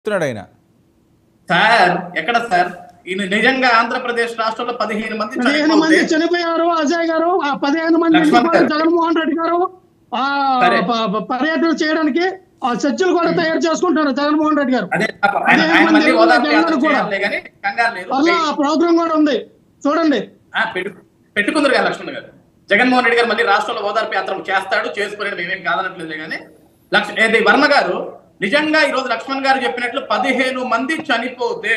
చెప్తున్నాడు ఆయన సార్ ఎక్కడ సార్ ఈయన నిజంగా ఆంధ్రప్రదేశ్ రాష్ట్రంలో పదిహేను మంది పదిహేను మంది చనిపోతే చనిపోయారు అజయ్ గారు ఆ పదిహేను మంది లక్ష్మణ్ ఇంటికి గారు. జగన్మోహన్ రెడ్డి గారు ఆ సరే. ప- ప- పర్యటన చేయడానికి ఆ చర్చలు కూడా తయారు చేసుకుంటారు జగన్మోహన్ రెడ్డి గారు అదే ఆయన ఆయన పదిహేను మళ్ళీ మంది ఓదార్పు యాత్ర జగన్ కూడా. చేయాలి కానీ కంగారు లేదు అలా ఆ ప్రోగ్రామ్ కూడా ఉంది చూడండి ఆ, పెట్టు పెట్టుకుందరు కదా లక్ష్మణ్ గారు జగన్మోహన్ రెడ్డి గారు మళ్ళీ రాష్ట్రంలో ఓదార్పు యాత్ర చేస్తాడు చేసుకునే మేమేం కాదనట్లేదు కానీ లక్ష ఏది వర్మ గారు నిజంగా ఈ రోజు లక్ష్మణ్ గారు చెప్పినట్లు పదిహేను మంది చనిపోతే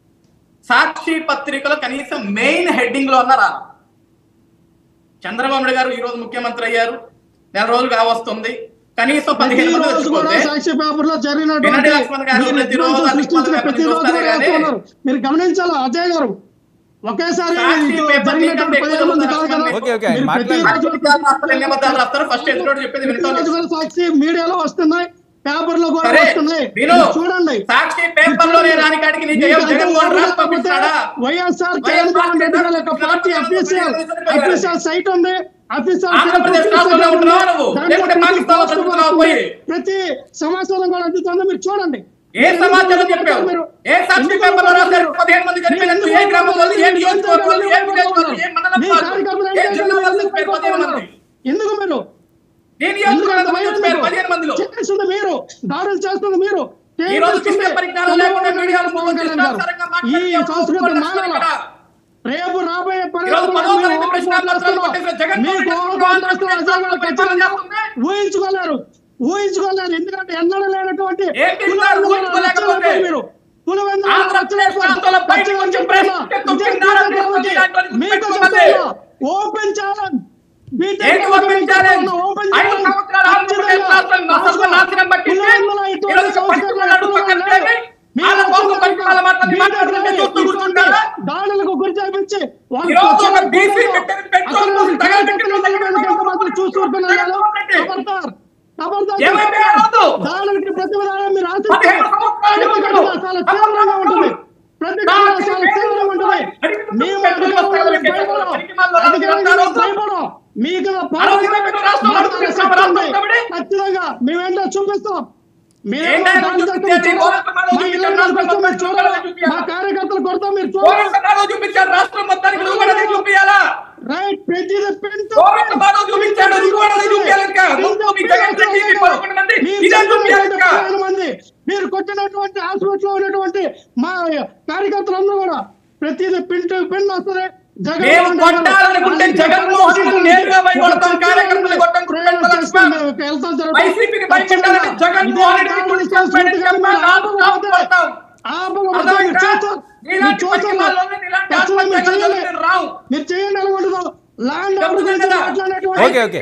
సాక్షి పత్రికలో కనీసం మెయిన్ హెడ్డింగ్ లో అన్నారా చంద్రబాబు నాయుడు గారు ఈ రోజు ముఖ్యమంత్రి అయ్యారు నెల రోజులు కావస్తుంది కనీసం ప్రతి పదిహేను మంది రోజు కూడా చచ్చిపోతే సాక్షి పేపర్ లో జరిగినటువంటి వినండి లక్ష్మణ్ గారు, మీరు ప్రతిరోజు విధ్వంసం అది సృష్టించిన పేపర్లు ప్రతి రోజు చూస్తారే కూడా కానీ వేస్తున్నారు. మీరు గమనించాలి అజయ్ గారు ఒకేసారి సాక్షి ఇది పేపర్ జరిగినటువంటి కంటే పదిహేను మంది ఎక్కువ కాదు కదా. ఓకే, ఓకే, మీరు మాట్లాడండి. ప్రతి రోజు రాస్తారు ఎన్ని అబద్ధాలు రాస్తారు ఫస్ట్ ఎదురు చెప్పేది ప్రతి వింటాను రోజు కూడా సాక్షి మీడియాలో వస్తున్నాయి పేపర్ లో కూడా సరే వస్తున్నాయి విను మీరు చూడండి సాక్షి పేపర్ లోనే రాని కాడికి నీ జగన్ జగన్మోహన్ రాష్ట్ర పంపిస్తాడా వైఎస్ఆర్ వైఎస్ఆర్ జగన్మోహన్ రెడ్డి గారి యొక్క పార్టీ అఫీషియల్ అఫీషియల్ సైట్ ఉంది అఫీషియల్ ఆంధ్రప్రదేశ్ రాష్ట్రంలో ఉంటున్నావా నువ్వు? లేకుంటే పాకిస్తాన్లో చదువుతున్నావా పోయి? ప్రతి సమాచారం కూడా అందుతుందో మీరు చూడండి ఏ సమాచారం చెప్పావు మీరు ఏ సాక్షి పేపర్ లో రాశారు పదిహేను మంది చనిపోయినట్టు ఏ గ్రామంలో ఏ నియోజకవర్గంలో ఏ విలేజ్ లో ఏ మండలం మీ కార్యకర్తలు ఏ ఏం జిల్లాలో చేస్తున్నారు? చెప్పారు పదిహేను మంది ఎందుకు మీరు ఏ ఎందుకు అంత నియోజకవర్గంలో భయం చెప్పారు మీకు? పదిహేను మందిలో చేస్తుంది మీరు దాడులు చేస్తుంది మీరు ఈ రోజు విషయ పరిజ్ఞానం లేకుండా మీడియాలో పవన్ కళ్యాణ్ గారు. ఇష్టానుసారంగా ఈ మాట్లాడితే సంస్కృతి ఎవరు మానాల ఇక్కడ? రేపు రాబోయే ఈరోజు పదో తరగతి ప్రశ్న పత్రాలు పరిణామాలు కొట్టేసిన జగన్ మీ మోహన్ రెడ్డి కోపం గారు ఖచ్చితంగా పరిపాలన చేస్తుంటే ఊహించుకోలేరు ఊహించుకోలేరు ఎందుకంటే ఎన్నడూ లేనటువంటి ఏంటి పులివెందుల సార్ ఊహించుకోలేకపోతే? రచ్చలేకపోతే మీరు పులివెందుల ఆంధ్రప్రదేశ్ రచ్చలేకపోతే రాష్ట్రంలో బయటకు వచ్చి ఖచ్చితంగా ప్రెస్ చెప్తున్నా. చెప్తూ ఇదే కిందారా బీటెక్ తీసుకొని కాబట్టి ఇలాంటి మీకు పెట్టుకోమని. చెప్తున్నా. ఓపెన్ ఛాలెంజ్ బీటెక్ ఏంటి ఓపెన్ ఛాలెంజ్? ఐదు సంవత్సరాల ఆంధ్రప్రదేశ్ రాష్ట్రం నష్టం నాశనం పట్టించి ఈరోజు పట్టుకున్న అడుగు పక్కన చేరి, వాళ్ళ కోసం పరిపాలన మాటలు మాట్లాడుతుంటే చూస్తూ కూర్చుంటారా? దాడులకు గురి చేయించి వాళ్ళు ఈరోజు ఒక ప్రచారం బీసీ కోసం పెట్టిన పెట్రోల్ అక్కడ కోసం తగలబెట్టిన కార్యకర్తలు ఎంతమంది చూస్తుంటున్నారు జగన్మోహన్ రెడ్డి. ఖబర్దార్. ఖబర్దార్. ఏమైపోయారు రోజు? దాడులకి ప్రతిపదానం మీరు ఆశిస్తే పదిహేను సంవత్సరాలు ప్రతిఘటన చాలా తీవ్రంగా ఉంటుంది ప్రతిఘటన చాలా తీవ్రంగా ఉంటుంది మేము అధికారులకు భయపడం అధికారులకు భయపడం మీకు ఖచ్చితంగా మేమేంటో చూపిస్తాం మేము ఏంటో దాడి చూపించేది? చేస్తాం, పోరాటం మా చూపించారు, ఇళ్ళ రాష్ట్రం కొడతాం, మీరు మొత్తం చూడాలి. చూపించారు. మా కార్యకర్తలు కొడతాం మీరు చూడాలి పోరాటంలో చూపించారు రాష్ట్రం మొత్తానికి నువ్వు కూడా అదే చూపించాలా రైట్ ప్రతిది పెంచు పోరాటంలో చూపించాడు నువ్వు కూడా అదే చూపించాలి ఇంకా. నువ్వు మీ జగన్ రెడ్డి, మీ పదకొండు మంది ఇదే చూపించాలి ఇంకా. పదిహేను మంది మీరు కొట్టినటువంటి హాస్పిటల్ ఉన్నటువంటి మా కార్యకర్తలందరూ కూడా ప్రతిదీ పింటు పిన్ వస్తుంది జగన్ మేము మోహన్ రెడ్డి గారు కొట్టాలనుకుంటే అందుకే జగన్మోహన్ రెడ్డి నేరుగా పోయి కొడతాం, ఒక కార్యకర్తలు కొట్టం, ప్రయోగం కుటుంబ చేస్తాం, లక్ష్మణ్. మేము వెళ్తాం జరుగుతుంది. వైసీపీని భయపెట్టాలంటే జగన్మోహన్ రెడ్డి ఇదే గురించి దాడులు చెప్పాడు చేస్తాం, చెప్పా, నాలుగు కాపు కొడతాం. ఆపకపోతే అర్థమైందా? మీరు చేస్తారు. మీరు ఇలాంటి చూస్తారు. పసిపిల్లల్లోనే ఇలాంటి ఖచ్చితంగా మీరు ఆత్మహత్యలు చేయాలి. జరుగుతుంది, రావు. మీరు చేయండి అనుకుంటున్నాం ల్యాండ్ చెప్తున్నాను గురించి కదా. మాట్లాడేటువంటి ఓకే, ఓకే.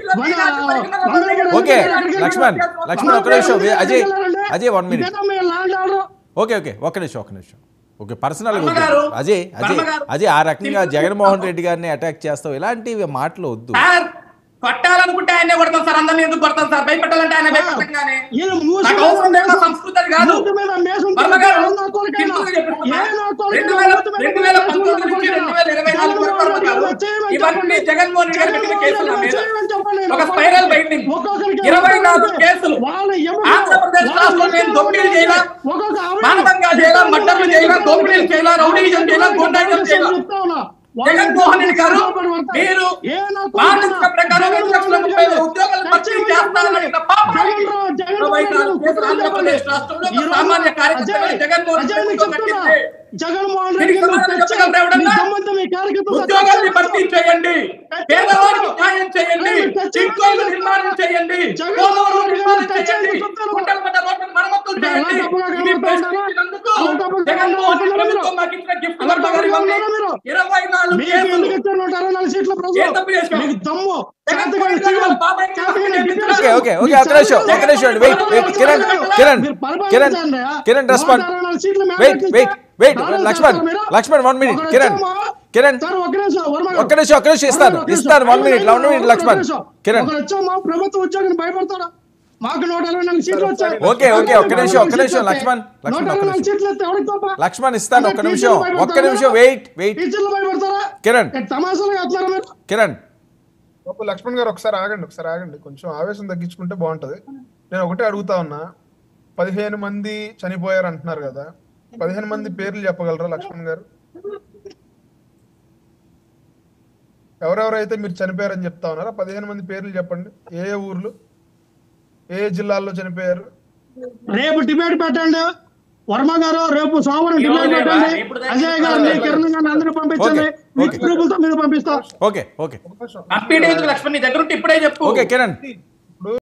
మన- మన- ఓకే మన- లక్ష్మణ్ లక్ష్మణ్ ఒక నిమిషం అజయ్ అజయ్ వన్ మినిట్ ఇదేనా మీ ల్యాండ్ ఆర్డర్ ఓకే ఓకే ఒక నిమిషం ఒక నిమిషం ఓకే పర్సనల్ వర్మ గారు, అజయ్ అజయ్ వర్మ గారు, అజయ్ ఆ రకంగా సింపుల్ జగన్మోహన్ చెప్తాను. రెడ్డి గారిని అటాక్ చేస్తావు ఇలాంటివి మాటలు వద్దు సార్ కొట్టాలనుకుంటే ఆయనే కొడతాం సార్ అందరినీ ఎందుకు కొడతాం సార్ భయపెట్టాలంటే ఆయన భయపెట్టంగానే ఈయన మూసి నాకు అవసరం లేదు సంస్కృతి అది కాదు మూతి మీద మేసం వర్మ గారు, ఏ నా కొడుకైనా, సింపుల్గా చెప్తున్నా. ఏ నా కొడుకైనా రెండు వేల మూతి మీద రెండు వేల మేసం పంతొమ్మిది నుంచి కొడుకైనా. రెండు వేల ఇరవై నాలుగు వరకు వర్మ గారు, జగన్మోహన్ రెడ్డి ఇవన్నీ చెప్పండి. జగన్మోహన్ రెడ్డి గారు పెట్టిన జగన్మోహన్ కేసులు నా రెడ్డి మీద. చేయమని చెప్పండి. ఒక స్పైరల్ బైండింగ్ ఒక్కొక్కరికి ఇరవై నాలుగు ఒక్కొక్కరికి కేసులు వాళ్ళ ఎముకలు, ఆంధ్రప్రదేశ్ వాళ్ళ రాష్ట్రంలో నేను ఎముకలు దొంగలు చేయాలా ఒక్కొక్క ఆవిడ- మానవంగా చేయాలా మర్డర్లు చేయాలా దోపిడీలు చేయాలా రౌడీజం చేయాలా గుండాయిజం చేయాలా చెప్తా ఉన్నా. జగన్మోహన్ రెడ్డి గారు మీరు ఏ నా మానసిక కొడుకైనా ప్రకారం రెండు లక్షల ముప్పై వేల ఉద్యోగాలు భర్తీ ఖచ్చితంగా చేస్తానని పాపానికి జగన్ రావు, జగన్ ఇరవై రావు నాలుగు కేసులు చెప్పండి. ఆంధ్రప్రదేశ్ రాష్ట్రంలో ఒక ఈరోజు సామాన్య కార్యకర్తగా అజయ్, జగన్మోహన్ అజయ్ రెడ్డి మీకు చెప్తున్నా. కట్టింది. జగన్మోహన్ దీనికి రెడ్డి గారు సమాధానం తెచ్చి చెప్పగలరా ఎవడన్నా? మీ దమ్ముంటే మీ కార్యకర్తలు ఉద్యోగాల్ని తెచ్చి భర్తీ చేయండి పేదవారికి న్యాయం చేయండి చిట్కోలు నిర్మాణం చేయండి పోలవరం నిర్మాణం చేయండి గుంటల పడ్డ రోడ్లను మరమ్మతులు చేయండి ఇది ప్రశ్నించినందుకు జగన్మోహన్ రెడ్డి ప్రభుత్వం మాకు ఇచ్చిన గిఫ్ట్ వర్మ గారి వల్లే ఇరవై నాలుగు మీకు కేసులు ఎందుకు ఇచ్చారు నూట అరవై నాలుగు సీట్ల ప్రజలు? ఏం తప్పు చేశాం? మీకు దమ్ము జగన్మోహన్ చేతకాని రెడ్డి గారు సీఎం, బాబాయ్ చేతకాని గారు డిప్యూటీ ఓకే ఓకే ఓకే మీ ఒక నిమిషం ఒక చేతకాని నిమిషం వెయిట్ వెయిట్ కిరణ్ కిరణ్ మీరు పరిపాలన కిరణ్ చేయండి. కిరణ్ రెస్పాండ్ నూట అరవై నాలుగు సీట్లు మేము వెయిట్ ఎక్కిస్తే వెయిట్ వెయిట్ దాడులు లక్ష్మణ్ చేస్తారా మీరు? లక్ష్మణ్ వన్ మినిట్ ఒకరు కిరణ్ వచ్చామా? కిరణ్ సార్, ఒక్క నిమిషం, వర్మ గారు. ఒక్క నిమిషం ఒక్క నిమిషం ఇస్తాను ఒక్క నిమిషం. ఇస్తాను వన్ మినిట్ వన్ మినిట్ ఒక్క లక్ష్మణ్ నిమిషం. కిరణ్ ఒకరు వచ్చామా? ప్రభుత్వ ఉద్యోగిని భయపడతారా మాకు నూట అరవై నాలుగు సీట్లు వచ్చాయి ఓకే, ఓకే, ఒక్క నిమిషం, ఒక్క నిమిషం, నూట లక్ష్మణ్, లక్ష్మణ్, అరవై ఒక్క నాలుగు నిమిషం. సీట్లు వస్తే ఎవరికి గొప్ప? లక్ష్మణ్ ఇస్తాను ఒక్క అంటే నిమిషం టీచర్లు ఒక్క నిమిషం భయపడతారా? వెయిట్ వెయిట్ టీచర్లు భయపడతారా కిరణ్ ఏ తమాషాలు చేస్తున్నారా మీరు కిరణ్ బాబు లక్ష్మణ్ గారు ఒకసారి ఆగండి ఒకసారి ఆగండి కొంచెం ఆవేశం తగ్గించుకుంటే బాగుంటది నేను ఒకటే అడుగుతా ఉన్నా పదిహేను మంది చనిపోయారు అంటున్నారు కదా పదిహేను మంది పేర్లు చెప్పగలరా లక్ష్మణ్ గారు ఎవరెవరైతే మీరు చనిపోయారని చెప్తా ఉన్నారా పదిహేను మంది పేర్లు చెప్పండి ఏ ఏ ఊర్లు ఏ ఏ జిల్లాల్లో చనిపోయారు రేపు డిబేట్ పెట్టండి వర్మ గారు రేపు సోమవారం ఈ డిబేట్ రోజే పెట్టండి వా- ఇప్పుడు దాకా అజయ్ గారిని చెప్పారు. కిరణ్ గారిని అందరూ పంపించండి ఓకే, మీ ఓకే. గ్రూపులతో మీరు పంపిస్తాం ఓకే ఓకే ఒక నిమిషం. అప్డేట్ ఎందుకు లక్ష్మణ్ నీ దగ్గర ఉంటే ఇప్పుడే చెప్పు ఓకే కిరణ్